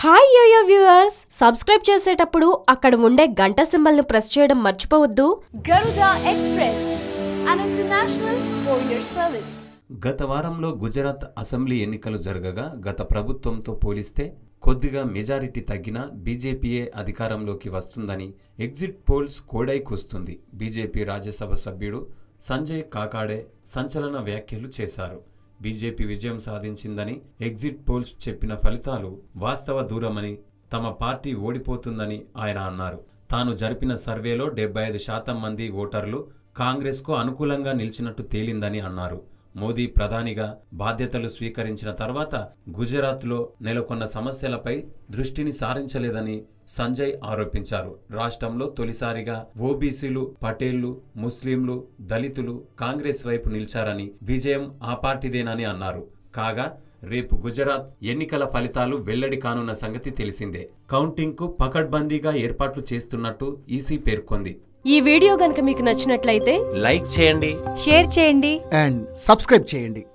Hi yo-yo viewers subscribe చేసేటప్పుడు అక్కడ ఉండే గంట సింబల్ ను ప్రెస్ చేయడం మర్చిపోవద్దు Garuda Express, an international courier service. గత వారంలో గుజరాత్ అసెంబ్లీ ఎన్నికలు జరగగా గత ప్రభుత్వంతో పోలిస్తే కొద్దిగా మెజారిటీ తగ్గినా బీజేపీయే అధికారంలోకి వస్తుందని ఎగ్జిట్ పోల్స్ కోడై కూస్తుంది బీజేపీ రాజ్యసభ సభ్యుడు సంజయ్ కాకాడే సంచలన వ్యాఖ్యలు చేశారు బీజేపీ విజయం సాధించిందని ఎగ్జిట్ పోల్స్ చెప్పిన ఫలితాలు వాస్తవ దూరమని తమ పార్టీ ఓడిపోతుందని ఆయన అన్నారు తాను జరిపిన సర్వేలో డెబ్బై ఐదు శాతం మంది ఓటర్లు కాంగ్రెస్కు అనుకూలంగా నిలిచినట్టు తేలిందని అన్నారు మోదీ ప్రధానిగా బాధ్యతలు స్వీకరించిన తర్వాత గుజరాత్లో నెలకొన్న సమస్యలపై దృష్టిని సారించలేదని సంజయ్ ఆరోపించారు రాష్ట్రంలో తొలిసారిగా ఓబీసీలు పటేళ్లు ముస్లింలు దళితులు కాంగ్రెస్ వైపు నిలిచారని విజయం ఆ పార్టీదేనని అన్నారు కాగా రేపు గుజరాత్ ఎన్నికల ఫలితాలు వెల్లడి కానున్న సంగతి తెలిసిందే కౌంటింగ్కు పకడ్బందీగా ఏర్పాట్లు చేస్తున్నట్టు ఈసీ పేర్కొంది ఈ వీడియో గనుక మీకు నచ్చినట్లయితే లైక్ చేయండి షేర్ చేయండి అండ్ సబ్స్క్రైబ్ చేయండి